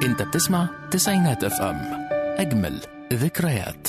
انت بتسمع تسعينات اف ام اجمل ذكريات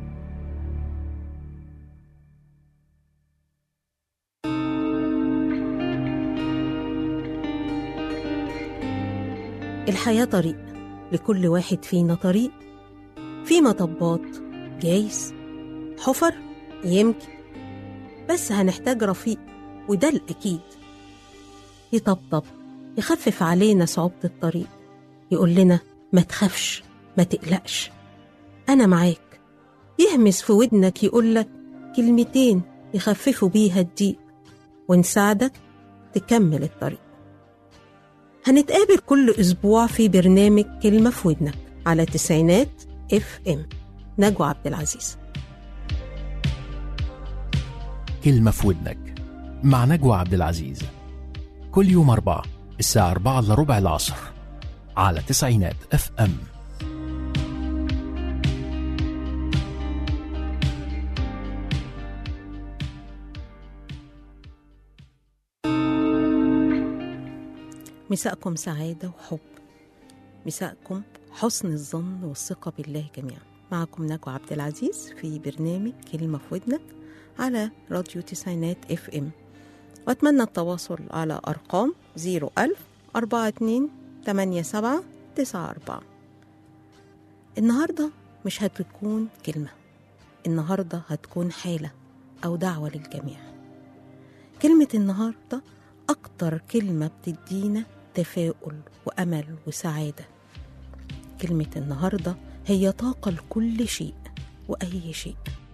الحياة طريق لكل واحد فينا طريق في مطبات جايز حفر يمكن بس هنحتاج رفيق وده الأكيد يطبطب يخفف علينا صعوبة الطريق يقول لنا ما تخافش ما تقلقش أنا معاك يهمس في ودنك يقولك كلمتين يخففوا بيها الضيق ونساعدك تكمل الطريق هنتقابل كل أسبوع في برنامج كلمة في ودنك على تسعينات اف ام نجوى عبد العزيز كلمة في ودنك مع نجوى عبد العزيز كل يوم أربعة الساعة أربعة إلا ربع العصر على تسعينات اف ام مساءكم سعادة وحب مساءكم حسن الظن والثقة بالله جميعا معكم نجوى عبد العزيز في برنامج كلمة في ودنك على راديو تسعينات اف ام واتمنى التواصل على ارقام 01000 42 87 94 النهارده مش هتكون كلمة النهارده هتكون حالة أو دعوة للجميع كلمة النهارده أكتر كلمة بتدينا تفاؤل وأمل وسعادة كلمة النهارده هي طاقة لكل شيء وأي شيء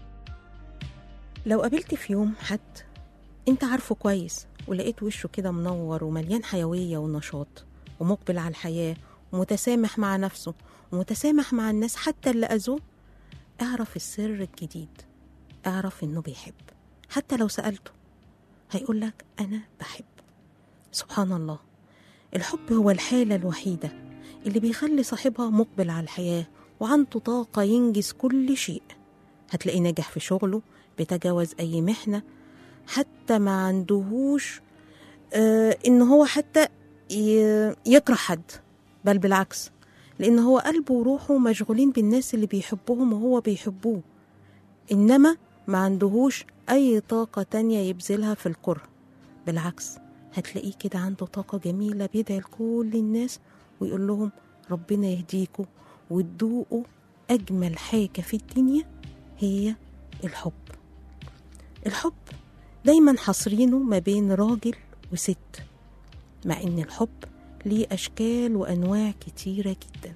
لو قابلت في يوم حد انت عارفه كويس ولقيت وشه كده منور ومليان حيوية ونشاط ومقبل على الحياة ومتسامح مع نفسه ومتسامح مع الناس حتى اللي أذوه اعرف السر الجديد اعرف انه بيحب حتى لو سألته هيقولك أنا بحب سبحان الله الحب هو الحالة الوحيدة اللي بيخلي صاحبها مقبل على الحياة وعنده طاقة ينجز كل شيء هتلاقيه ناجح في شغله بيتجاوز أي محنة حتى ما عندهوش آه إن هو حتى ي- يكره حد بل بالعكس لأن هو قلبه وروحه مشغولين بالناس اللي بيحبهم وهو بيحبوه إنما ما عندهوش أي طاقة تانية يبذلها في الكره بالعكس هتلاقيه كده عنده طاقة جميلة بيدعي لكل الناس ويقول لهم ربنا يهديكوا وتدوقوا أجمل حاجة في الدنيا هي الحب الحب دايما حاصرينه ما بين راجل وست مع ان الحب ليه اشكال وانواع كتيره جدا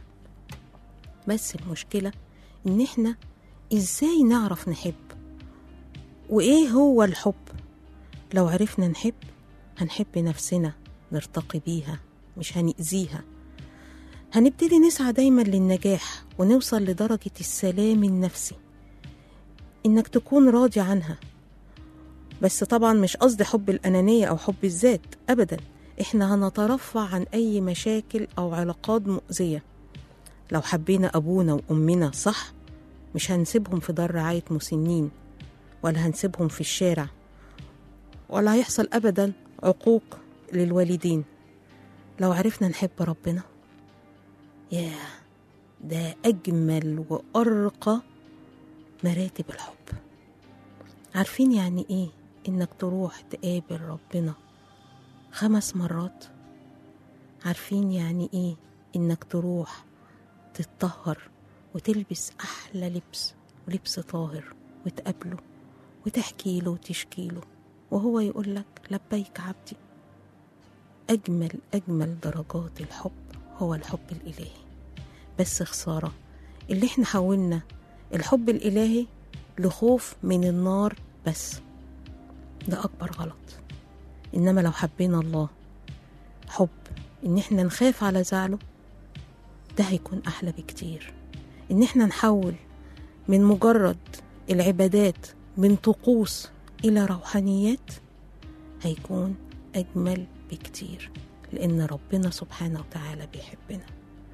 بس المشكله ان احنا ازاي نعرف نحب وايه هو الحب لو عرفنا نحب هنحب نفسنا نرتقي بيها مش هنأذيها هنبتدي نسعى دايما للنجاح ونوصل لدرجة السلام النفسي إنك تكون راضي عنها بس طبعا مش قصدي حب الأنانية أو حب الذات أبدا إحنا هنترفع عن أي مشاكل أو علاقات مؤذية لو حبينا أبونا وأمنا صح مش هنسيبهم في دار رعاية مسنين ولا هنسيبهم في الشارع ولا هيحصل أبدا عقوق للوالدين لو عرفنا نحب ربنا ياه ده أجمل وأرقى مراتب الحب عارفين يعني إيه إنك تروح تقابل ربنا خمس مرات عارفين يعني إيه إنك تروح تتطهر وتلبس أحلى لبس ولبس طاهر وتقابله وتحكي له وتشكي له وهو يقول لك لبيك عبدي أجمل أجمل درجات الحب هو الحب الإلهي بس خسارة اللي احنا حولنا الحب الإلهي لخوف من النار بس ده أكبر غلط إنما لو حبينا الله حب إن احنا نخاف على زعله ده هيكون أحلى بكتير إن احنا نحول من مجرد العبادات من طقوس إلى روحانيات هيكون أجمل بكتير لأن ربنا سبحانه وتعالى بيحبنا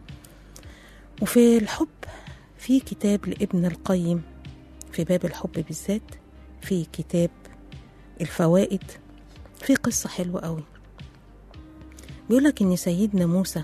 وفي الحب في كتاب لابن القيم في باب الحب بالذات في كتاب الفوائد في قصة حلوة قوي بيقولك إن سيدنا موسى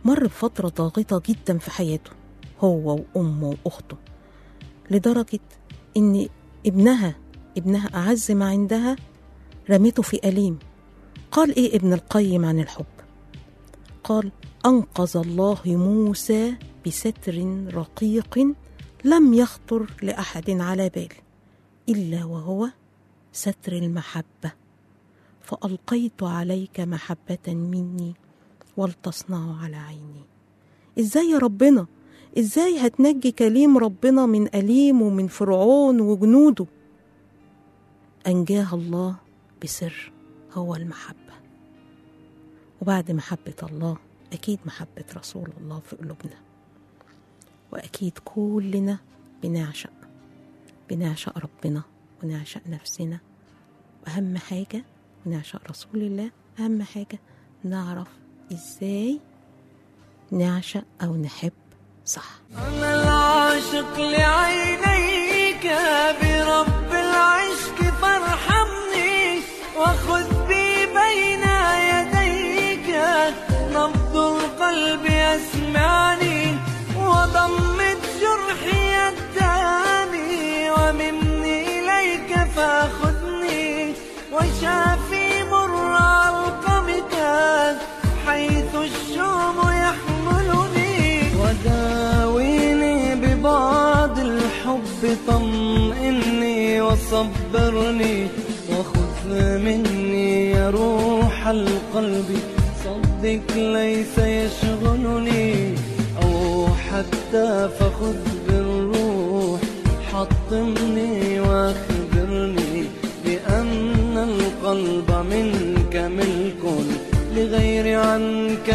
مر بفترة ضاغطة جدا في حياته هو وأمه وأخته لدرجة إن ابنها ابنها أعز ما عندها رميته في أليم قال إيه ابن القيم عن الحب قال أنقذ الله موسى بستر رقيق لم يخطر لأحد على بال إلا وهو ستر المحبة فألقيت عليك محبة مني ولتصنع على عيني إزاي يا ربنا إزاي هتنجي كليم ربنا من أليم ومن فرعون وجنوده أنجاها الله بسر هو المحبة وبعد محبة الله أكيد محبة رسول الله في قلوبنا وأكيد كلنا بنعشق بنعشق ربنا ونعشق نفسنا وأهم حاجة نعشق رسول الله أهم حاجة نعرف إزاي نعشق أو نحب صح أنا العاشق لعينيك برب العشق فارحمني وخذ بي بين يديك نبض القلب يسمعني وضمت جرحي الداني ومني إليك فاخذني وشافي مر علقمك حيث الشوم يحملني وداويني ببعض الحب طمئني وصبرني وخذ مني يا روح القلب صدق ليس يشغلني أو حتى فخذ بالروح حطمني واخبرني بأن القلب منك ملك لغير عنك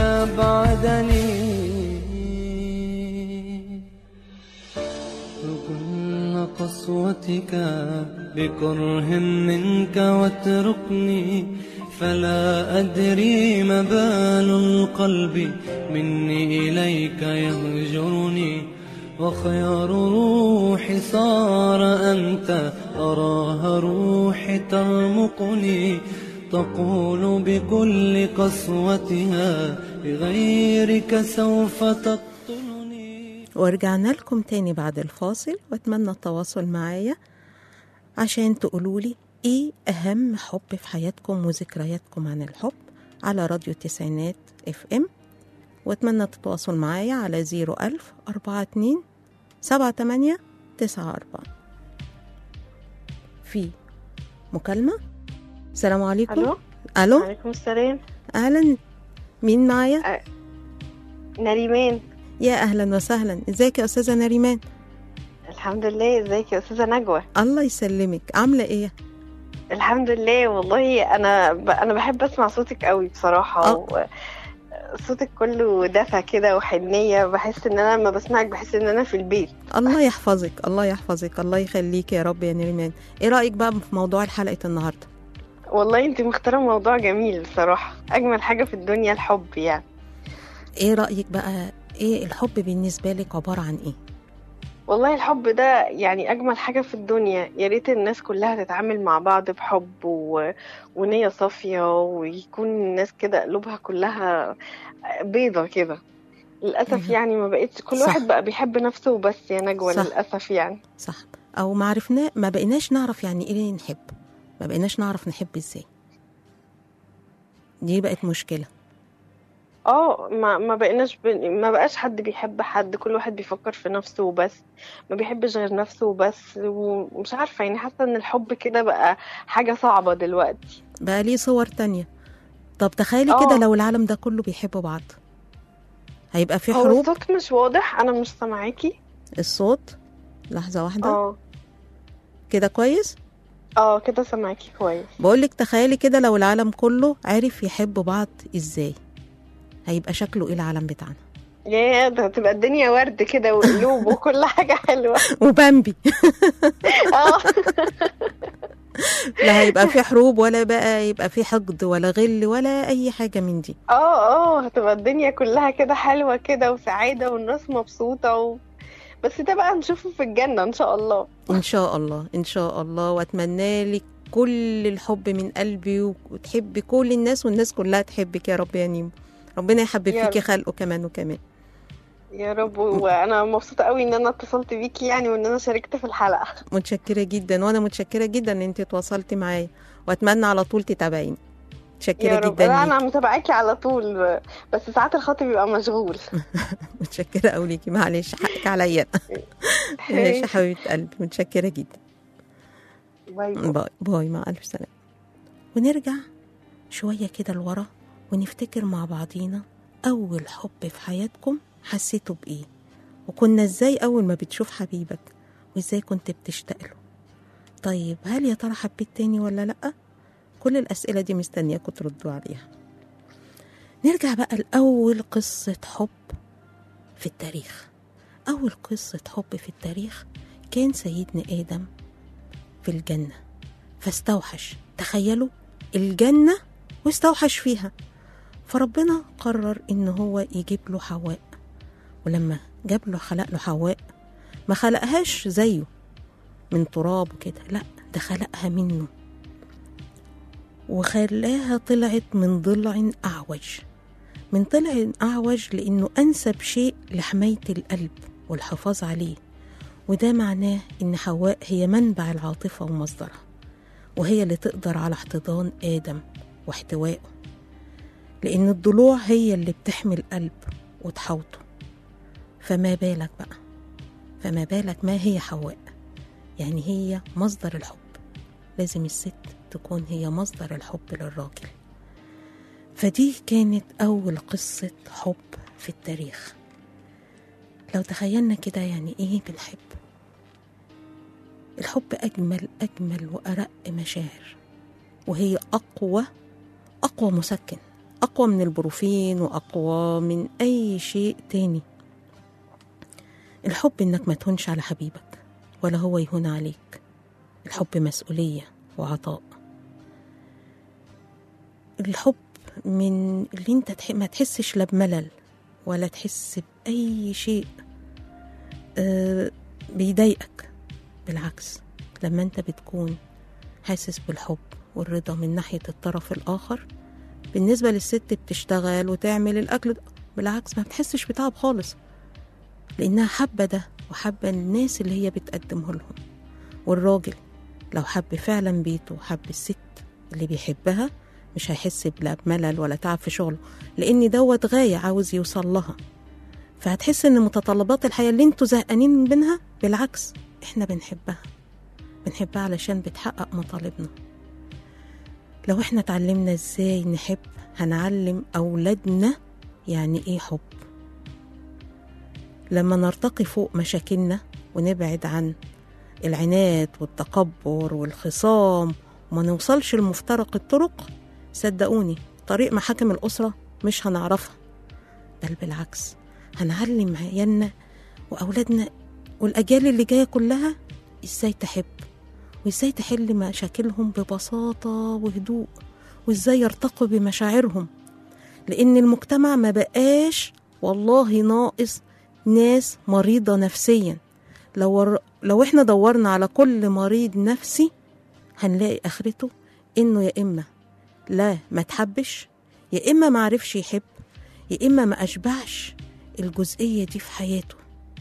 بعدني ركن قسوتك بكره منك واتركني فلا أدري ما بال القلب مني إليك يهجرني وخيار روحي صار أنت أراها روحي ترمقني تقول بكل قسوتها بغيرك سوف تقتلني ورجعنا لكم تاني بعد الفاصل واتمنى التواصل معايا عشان تقولولي ايه اهم حب في حياتكم وذكرياتكم عن الحب على راديو التسعينات اف ام واتمنى تتواصل معايا على زيرو ألف أربعة اتنين سبعة تمانية تسعة أربعة في مكالمة السلام عليكم الو ألو وعليكم السلام أهلا مين معايا نريمان يا أهلا وسهلا ازيك يا أستاذة نريمان الحمد لله ازيك يا استاذه نجوى الله يسلمك عاملة ايه الحمد لله والله انا ب... انا بحب اسمع صوتك قوي بصراحه آه. و... صوتك كله دفى كده وحنيه بحس ان انا لما بسمعك بحس ان انا في البيت الله يحفظك الله يحفظك الله يخليك يا رب يا نريمان ايه رأيك بقى في موضوع حلقة النهاردة والله انت مختاره موضوع جميل بصراحه اجمل حاجه في الدنيا الحب يعني ايه رأيك بقى ايه الحب بالنسبة لك عبارة عن ايه والله الحب ده يعني أجمل حاجة في الدنيا يا ريت الناس كلها تتعامل مع بعض بحب و... ونية صافية ويكون الناس كده قلوبها كلها بيضة كده للأسف مهم. يعني ما بقتش كل صح. واحد بقى بيحب نفسه وبس يا نجوى صح. للأسف يعني صح او ما عرفنا ما بقيناش نعرف يعني ايه نحب ما بقيناش نعرف نحب ازاي دي بقت مشكلة اه ما ما بقيناش ب... ما بقاش حد بيحب حد كل واحد بيفكر في نفسه وبس ما بيحبش غير نفسه وبس ومش عارفة يعني حاسة ان الحب كده بقى حاجة صعبة دلوقتي بقى ليه صور تانية طب تخيلي آه. كده لو العالم ده كله بيحب بعض هيبقى في هو حروب الصوت مش واضح انا مش سامعاكي الصوت لحظة واحدة اه كده كويس اه كده سامعاكي كويس بقولك تخيلي كده لو العالم كله عرف يحب بعض ازاي هيبقى شكله ايه العالم بتاعنا يا ده هتبقى الدنيا ورد كده وقلوب وكل حاجة حلوة وبامبي اه لا هيبقى في حروب ولا بقى يبقى في حقد ولا غل ولا اي حاجة من دي اه اه هتبقى الدنيا كلها كده حلوة كده وسعادة والناس مبسوطة و... بس ده بقى نشوفه في الجنة ان شاء الله ان شاء الله ان شاء الله واتمنى لك كل الحب من قلبي وتحبي كل الناس والناس كلها تحبك يا رب يا نيمو ربنا يحبب يا فيكي رب. خلقه كمان وكمان يا رب وانا مبسوطه قوي ان انا اتصلت بيكي يعني وان انا شاركت في الحلقه متشكره جدا وانا متشكره جدا ان انت تواصلتي معايا واتمنى على طول تتابعيني متشكره يا رب جدا لا انا ليكي. متابعاكي على طول بس ساعات الخط بيبقى مشغول متشكره قوي ليكي معلش حقك عليا ماشي يا حبيبه قلبي متشكره جدا باي باي. باي باي مع ألف سلامة ونرجع شوية كده لورا ونفتكر مع بعضينا أول حب في حياتكم حسيتوا بإيه وكنا إزاي أول ما بتشوف حبيبك وإزاي كنت بتشتاق له طيب هل يا ترى حبيت تاني ولا لأ كل الأسئلة دي مستنياكم تردوا عليها نرجع بقى لأول قصة حب في التاريخ أول قصة حب في التاريخ كان سيدنا آدم في الجنة فاستوحش تخيلوا الجنة واستوحش فيها فربنا قرر إن هو يجيب له حواء ولما جاب له خلق له حواء ما خلقهاش زيه من تراب وكده لا ده خلقها منه وخلاها طلعت من ضلع أعوج من ضلع أعوج لأنه أنسب شيء لحماية القلب والحفاظ عليه وده معناه إن حواء هي منبع العاطفة ومصدرها وهي اللي تقدر على احتضان آدم واحتوائه لأن الضلوع هي اللي بتحمي القلب وتحوطه فما بالك بقى فما بالك ما هي حواء يعني هي مصدر الحب لازم الست تكون هي مصدر الحب للراجل فدي كانت أول قصة حب في التاريخ لو تخيلنا كده يعني إيه بنحب الحب أجمل أجمل وأرق مشاعر وهي أقوى أقوى مسكن أقوى من البروفين وأقوى من أي شيء تاني الحب إنك ما تهونش على حبيبك ولا هو يهون عليك الحب مسؤولية وعطاء الحب من اللي انت تح... ما تحسش لا بملل ولا تحس بأي شيء آه بيضايقك بالعكس لما انت بتكون حاسس بالحب والرضا من ناحية الطرف الآخر بالنسبة للست بتشتغل وتعمل الأكل ده، بالعكس ما بتحسش بتعب خالص لأنها حابة ده وحابة الناس اللي هي بتقدمه لهم والراجل لو حب فعلا بيته وحب الست اللي بيحبها مش هيحس بلا بملل ولا تعب في شغله لأن دوت غاية عاوز يوصل لها فهتحس إن متطلبات الحياة اللي انتوا زهقانين منها بالعكس احنا بنحبها بنحبها علشان بتحقق مطالبنا لو احنا اتعلمنا ازاي نحب هنعلم أولادنا يعني ايه حب لما نرتقي فوق مشاكلنا ونبعد عن العناد والتكبر والخصام وما نوصلش لمفترق الطرق صدقوني طريق محاكم الأسرة مش هنعرفها بل بالعكس هنعلم عيالنا وأولادنا والأجيال اللي جاية كلها إزاي تحب وإزاي تحل مشاكلهم ببساطة وهدوء وإزاي يرتقوا بمشاعرهم لأن المجتمع ما بقاش والله ناقص ناس مريضة نفسيا لو لو احنا دورنا على كل مريض نفسي هنلاقي آخرته إنه يا إما لا ما تحبش يا إما ما عرفش يحب يا إما ما أشبعش الجزئية دي في حياته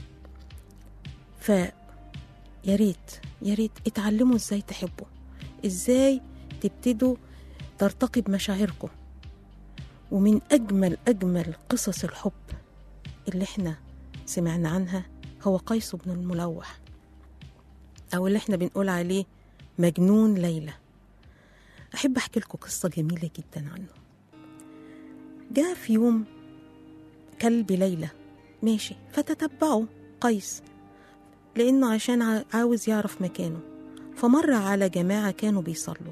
ف يا ريت يا ريت اتعلموا ازاي تحبوا ازاي تبتدوا ترتقي بمشاعركم ومن اجمل اجمل قصص الحب اللي احنا سمعنا عنها هو قيس بن الملوح او اللي احنا بنقول عليه مجنون ليلى احب احكي لكم قصه جميله جدا عنه جاء في يوم كلب ليلى ماشي فتتبعه قيس لأنه عشان ع- عاوز يعرف مكانه فمر على جماعة كانوا بيصلوا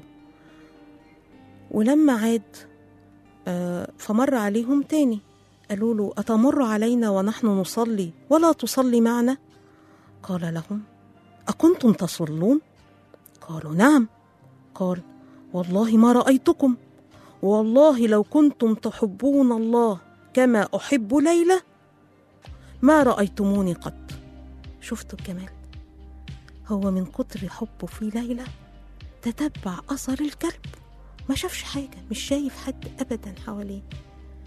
ولما عاد آه، فمر عليهم تاني قالوا له أتمر علينا ونحن نصلي ولا تصلي معنا قال لهم أكنتم تصلون قالوا نعم قال والله ما رأيتكم والله لو كنتم تحبون الله كما أحب ليلى ما رأيتموني قط شفتوا الجمال هو من كتر حبه في ليلى تتبع أثر الكلب ما شافش حاجة مش شايف حد أبدا حواليه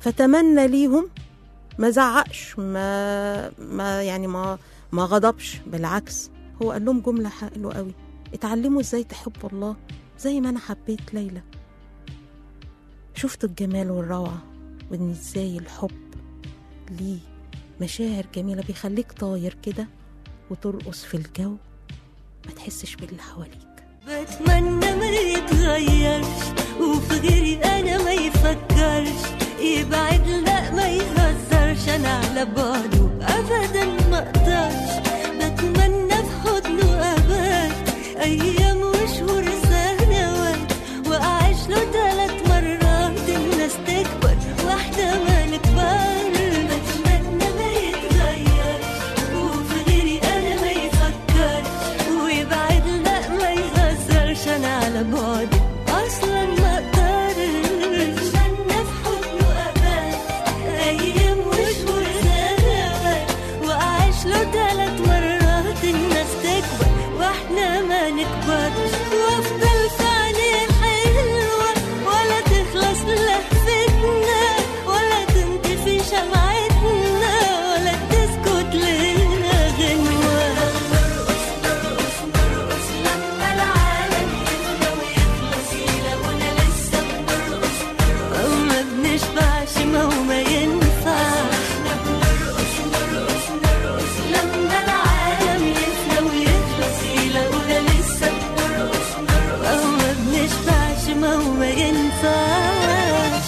فتمنى ليهم ما زعقش ما ما يعني ما ما غضبش بالعكس هو قال لهم جملة حلوة قوي اتعلموا ازاي تحبوا الله زي ما انا حبيت ليلى شفتوا الجمال والروعة وان ازاي الحب ليه مشاعر جميلة بيخليك طاير كده وترقص في الجو ما تحسش باللي حواليك بتمنى ما يتغيرش وفي غيري انا ما يفكرش يبعد لا ما يهزرش انا على بعده ابدا ما اقدرش بتمنى في حضنه ابات ايام وشهور سنوات واعيش له ثلاث مرات الناس تكبر واحده ما نكبر بتمنى ما يتغيرش وفي غيري انا ما يفكرش ويبعد لا ما يهزرش انا على بعدي اصلا ما اقدرش بتمنى في حضنه ابات ايام وشهور سنوات واعيش له ثلاث مرات الناس تكبر واحنا ما نكبرش وافضل في عينيه حلوه ولا تخلص لهفتنا ولا تنطفي شمعتنا ولا تسكت لنا غنوه نرقص نرقص نرقص لما العالم يفنى ويخلص يلاقونا لسه بنرقص نرقص وما بنشبعش ما هو ما ينفعش احنا بنرقص نرقص نرقص لما العالم يفنى ويخلص يلاقونا لسه بنرقص نرقص وما بنشبعش ما هو ما ينفعش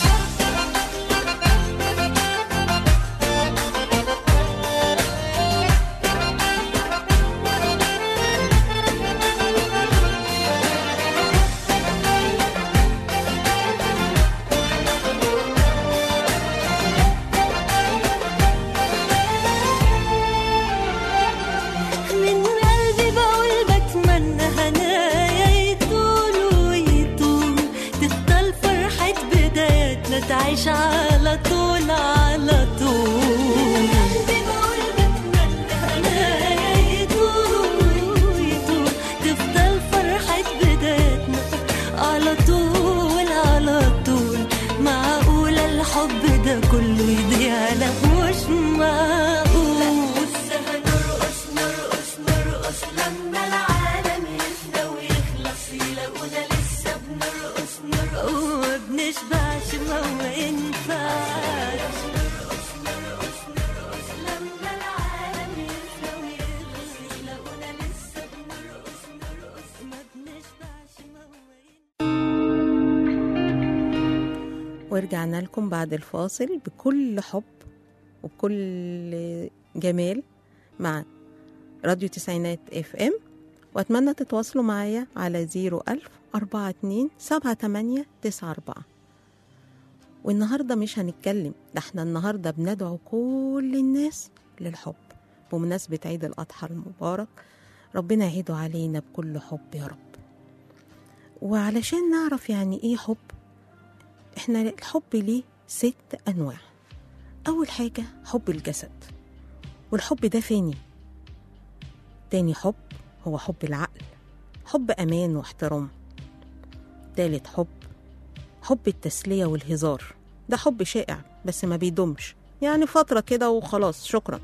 من قلبي بقول بتمنى هنايا يطول ويطول تفضل فرحة بداياتنا تعيش على طول على طول من قلبي بقول بتمنى هنايا يطول ويطول تفضل فرحة بداياتنا على طول على طول معقولة الحب ده كله يضيع لا مش معقول لسه هنرقص نرقص نرقص لما العالم يفنى ويخلص يلاقونا لسه بنرقص نرقص وما بنشبعش ما هو ما ينفعش نرقص نرقص نرقص لما العالم يفنى ويخلص يلاقونا لسه بنرقص نرقص ما بنشبعش ما هو ما ينفعش ورجعنا لكم بعد الفاصل بكل حب وبكل جمال مع راديو تسعينات اف ام واتمنى تتواصلوا معايا على زيرو ألف أربعة اتنين سبعة تمانية تسعة أربعة والنهاردة مش هنتكلم ده احنا النهاردة بندعو كل الناس للحب بمناسبة عيد الأضحى المبارك ربنا يعيده علينا بكل حب يا رب وعلشان نعرف يعني ايه حب احنا الحب ليه ست انواع اول حاجه حب الجسد والحب ده فاني تاني حب هو حب العقل حب امان واحترام تالت حب حب التسليه والهزار ده حب شائع بس ما بيدومش يعني فتره كده وخلاص شكرا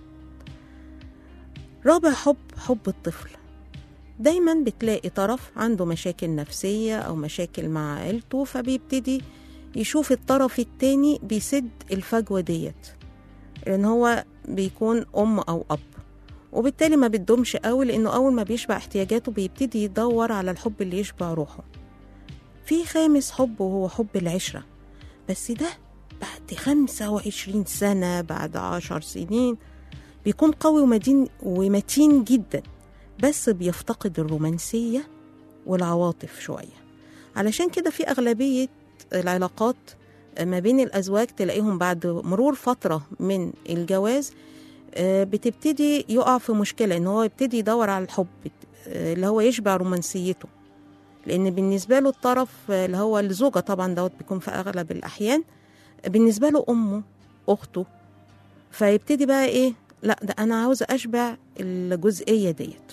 رابع حب حب الطفل دايما بتلاقي طرف عنده مشاكل نفسيه او مشاكل مع عيلته فبيبتدي يشوف الطرف التاني بيسد الفجوة ديت لأن هو بيكون أم أو أب وبالتالي ما بتدومش قوي لأنه أول ما بيشبع احتياجاته بيبتدي يدور على الحب اللي يشبع روحه في خامس حب وهو حب العشرة بس ده بعد خمسة وعشرين سنة بعد عشر سنين بيكون قوي ومتين ومتين جدا بس بيفتقد الرومانسية والعواطف شوية علشان كده في أغلبية العلاقات ما بين الأزواج تلاقيهم بعد مرور فترة من الجواز آه، بتبتدي يقع في مشكلة إن هو يبتدي يدور على الحب آه، اللي هو يشبع رومانسيته لأن بالنسبة له الطرف آه، اللي هو الزوجة طبعا دوت بيكون في أغلب الأحيان بالنسبة له أمه أخته فيبتدي بقى إيه لا ده أنا عاوزة أشبع الجزئية ديت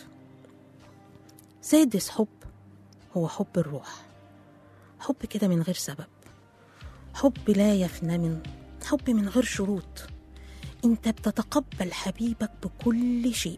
سادس حب هو حب الروح حب كده من غير سبب حب لا يفنى من حب من غير شروط انت بتتقبل حبيبك بكل شيء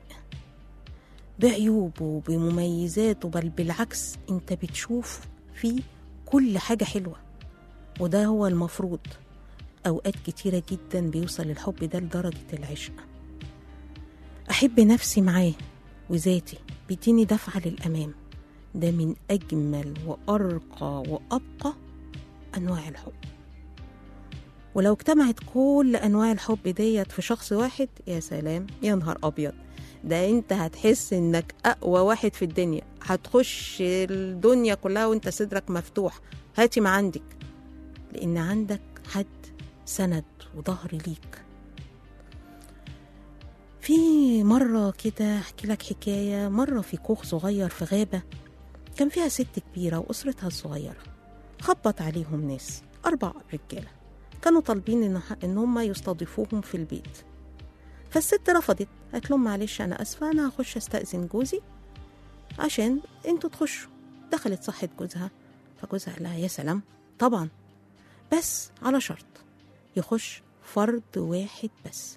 بعيوبه بمميزاته بل بالعكس انت بتشوف فيه كل حاجة حلوة وده هو المفروض أوقات كتيرة جدا بيوصل الحب ده لدرجة العشق أحب نفسي معاه وذاتي بيديني دفعة للأمام ده من أجمل وأرقى وأبقى أنواع الحب ولو اجتمعت كل أنواع الحب ديت في شخص واحد يا سلام يا نهار أبيض ده انت هتحس انك اقوى واحد في الدنيا هتخش الدنيا كلها وانت صدرك مفتوح هاتي ما عندك لان عندك حد سند وظهر ليك في مرة كده احكي لك حكاية مرة في كوخ صغير في غابة كان فيها ست كبيرة وأسرتها الصغيرة خبط عليهم ناس أربع رجالة كانوا طالبين إن, إن هم يستضيفوهم في البيت فالست رفضت قالت لهم معلش أنا آسفة أنا هخش أستأذن جوزي عشان انتوا تخشوا دخلت صحت جوزها فجوزها قال لها يا سلام طبعا بس على شرط يخش فرد واحد بس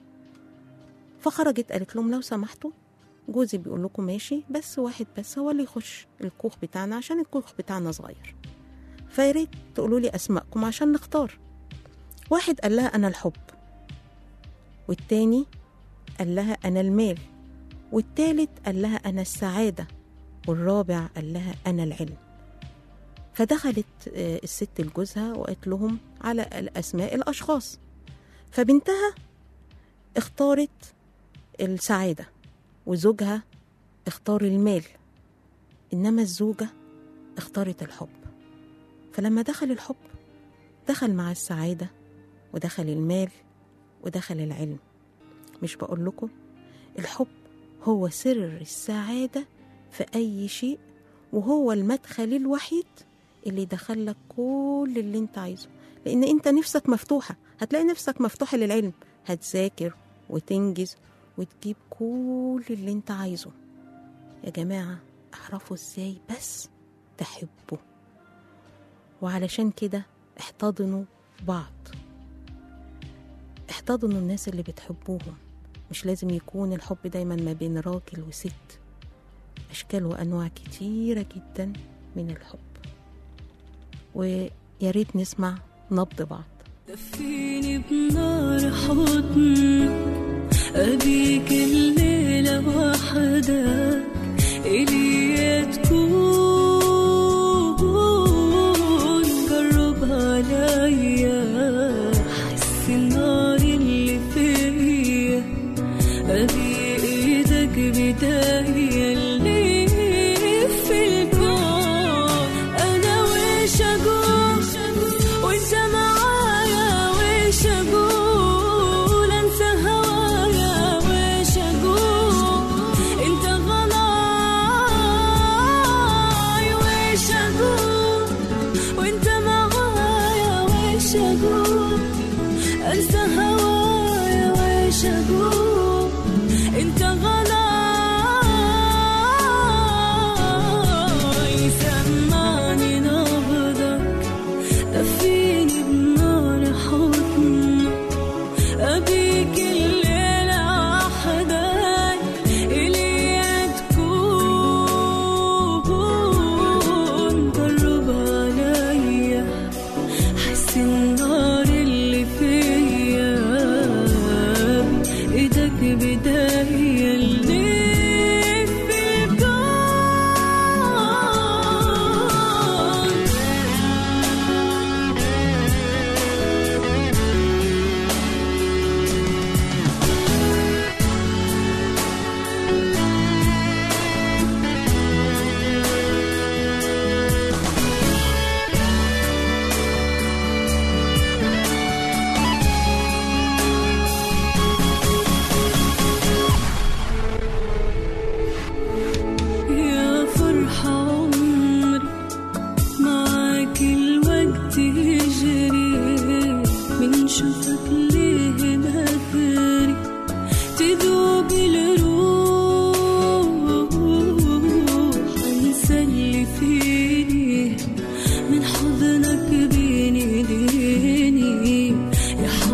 فخرجت قالت لهم لو سمحتوا جوزي بيقول لكم ماشي بس واحد بس هو اللي يخش الكوخ بتاعنا عشان الكوخ بتاعنا صغير فياريت تقولوا لي اسماءكم عشان نختار واحد قال لها انا الحب والتاني قال لها انا المال والتالت قال لها انا السعاده والرابع قال لها انا العلم فدخلت آه، الست لجوزها وقالت لهم على الاسماء الاشخاص فبنتها اختارت السعاده وزوجها اختار المال انما الزوجه اختارت الحب فلما دخل الحب دخل مع السعاده ودخل المال ودخل العلم مش بقول لكم الحب هو سر السعاده في اي شيء وهو المدخل الوحيد اللي يدخلك كل اللي انت عايزه لان انت نفسك مفتوحه هتلاقي نفسك مفتوحه للعلم هتذاكر وتنجز وتجيب كل اللي انت عايزه يا جماعه اعرفوا ازاي بس تحبوا وعلشان كده احتضنوا بعض احتضنوا الناس اللي بتحبوهم مش لازم يكون الحب دايما ما بين راجل وست أشكال وأنواع كتيرة جدا من الحب ويا ريت نسمع نبض بعض دفيني بنار حضنك أبيك الليلة وحدك إلي تكون قرب عليا حس النار اللي فيا أبي إيدك بداية اللي في الكون أنا وش أقول وأنت معايا وش أقول أنسى هوايا وش أقول أنت غلاي وش أقول وأنت معايا وش أقول أنسى هوايا وش أقول أنت غلاي سمعني نبضك دفيني بنار حضنك أبيك الليلة وحدك إلي تكون قرب عليا حس النار اللي فيا ايدك بداية اللي في يا فرحة عمري معاك الوقت يجري من شوفك ليه نادري تذوب الروح انسى اللي فيني من حضنك بيني ليني يا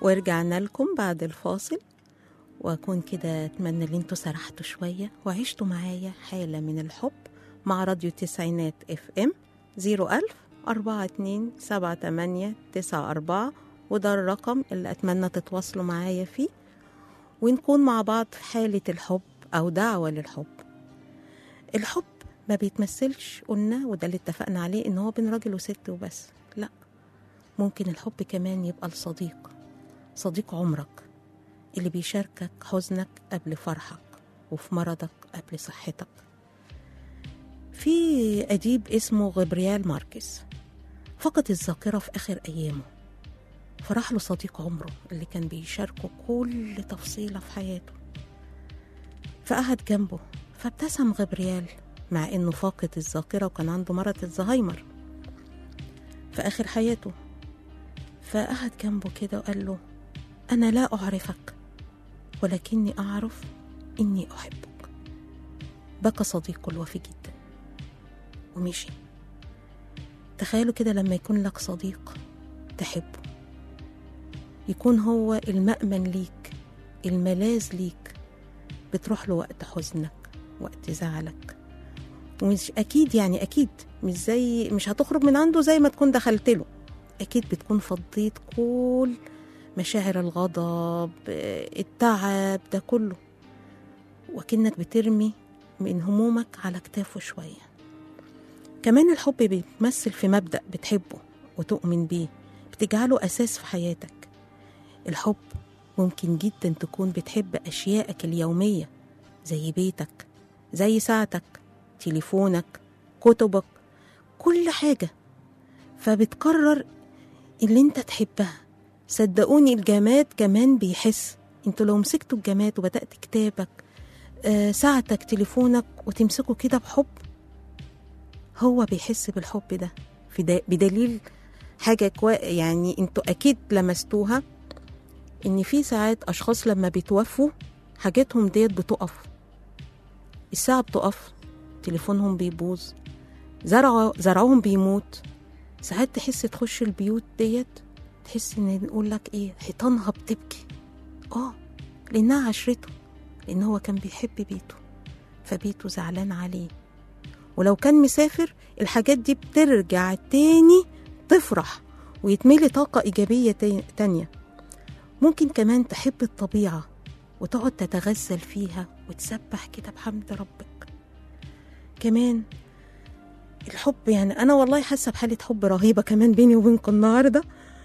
ورجعنا لكم بعد الفاصل واكون كده اتمنى ان انتوا سرحتوا شويه وعشتوا معايا حاله من الحب مع راديو تسعينات اف ام 01000 42 78 94 وده الرقم اللي اتمنى تتواصلوا معايا فيه ونكون مع بعض في حاله الحب او دعوه للحب الحب ما بيتمثلش قلنا وده اللي اتفقنا عليه ان هو بين راجل وست وبس لا ممكن الحب كمان يبقى لصديق صديق عمرك اللي بيشاركك حزنك قبل فرحك وفي مرضك قبل صحتك في أديب اسمه غبريال ماركس فقد الذاكرة في آخر أيامه فراح له صديق عمره اللي كان بيشاركه كل تفصيلة في حياته فقعد جنبه فابتسم غبريال مع إنه فاقد الذاكرة وكان عنده مرض الزهايمر في آخر حياته فقعد جنبه كده وقال له أنا لا أعرفك ولكني أعرف إني أحبك بكى صديقه الوفي جدا ومشي تخيلوا كده لما يكون لك صديق تحبه يكون هو المأمن ليك الملاذ ليك بتروح له وقت حزنك وقت زعلك ومش أكيد يعني أكيد مش زي مش هتخرج من عنده زي ما تكون دخلت له أكيد بتكون فضيت كل مشاعر الغضب التعب ده كله وكأنك بترمي من همومك على كتافه شوية كمان الحب بيتمثل في مبدأ بتحبه وتؤمن بيه بتجعله أساس في حياتك الحب ممكن جدا تكون بتحب أشيائك اليومية زي بيتك زي ساعتك تليفونك كتبك كل حاجة فبتقرر اللي انت تحبها صدقوني الجماد كمان بيحس انتوا لو مسكتوا الجماد وبدأت كتابك آه ساعتك تليفونك وتمسكه كده بحب هو بيحس بالحب ده في دا بدليل حاجة كوا يعني انتوا أكيد لمستوها إن في ساعات أشخاص لما بيتوفوا حاجاتهم ديت بتقف الساعة بتقف تليفونهم بيبوظ زرع زرعهم بيموت ساعات تحس تخش البيوت ديت تحس ان نقول لك ايه حيطانها بتبكي اه لانها عشرته لان هو كان بيحب بيته فبيته زعلان عليه ولو كان مسافر الحاجات دي بترجع تاني تفرح ويتملي طاقة إيجابية تا- تانية ممكن كمان تحب الطبيعة وتقعد تتغزل فيها وتسبح كده بحمد ربك كمان الحب يعني أنا والله حاسة بحالة حب رهيبة كمان بيني وبينكم النهاردة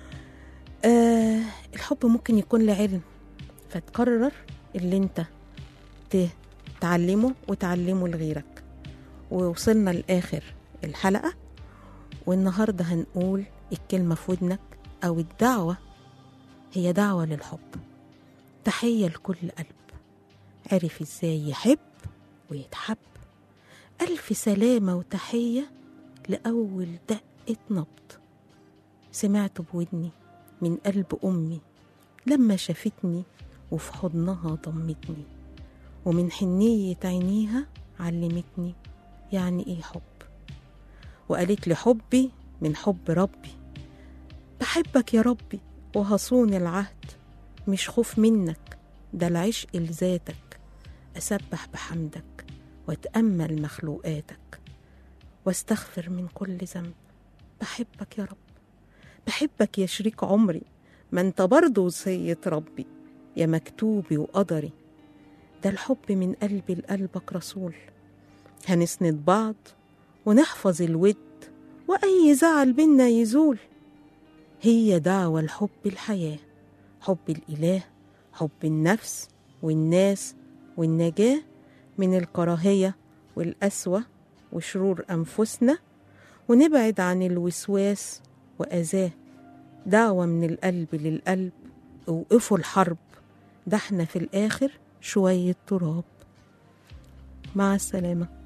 آه الحب ممكن يكون لعلم فتقرر اللي انت ت- تعلمه وتعلمه لغيرك ووصلنا لآخر الحلقة والنهاردة هنقول الكلمة في ودنك أو الدعوة هي دعوة للحب تحية لكل قلب عرف ازاي يحب ويتحب ألف سلامة وتحية لأول دقة نبض سمعت بودني من قلب أمي لما شافتني وفي حضنها ضمتني ومن حنية عينيها علمتني يعني إيه حب وقالت لي حبي من حب ربي بحبك يا ربي وهصون العهد مش خوف منك ده العشق لذاتك أسبح بحمدك وأتأمل مخلوقاتك واستغفر من كل ذنب بحبك يا رب بحبك يا شريك عمري ما انت برضه وصية ربي يا مكتوبي وقدري ده الحب من قلبي لقلبك رسول هنسند بعض ونحفظ الود وأي زعل بينا يزول هي دعوة الحب الحياة حب الإله حب النفس والناس والنجاة من الكراهية والقسوة وشرور أنفسنا ونبعد عن الوسواس وأذاه دعوة من القلب للقلب اوقفوا الحرب ده احنا في الآخر شوية تراب مع السلامة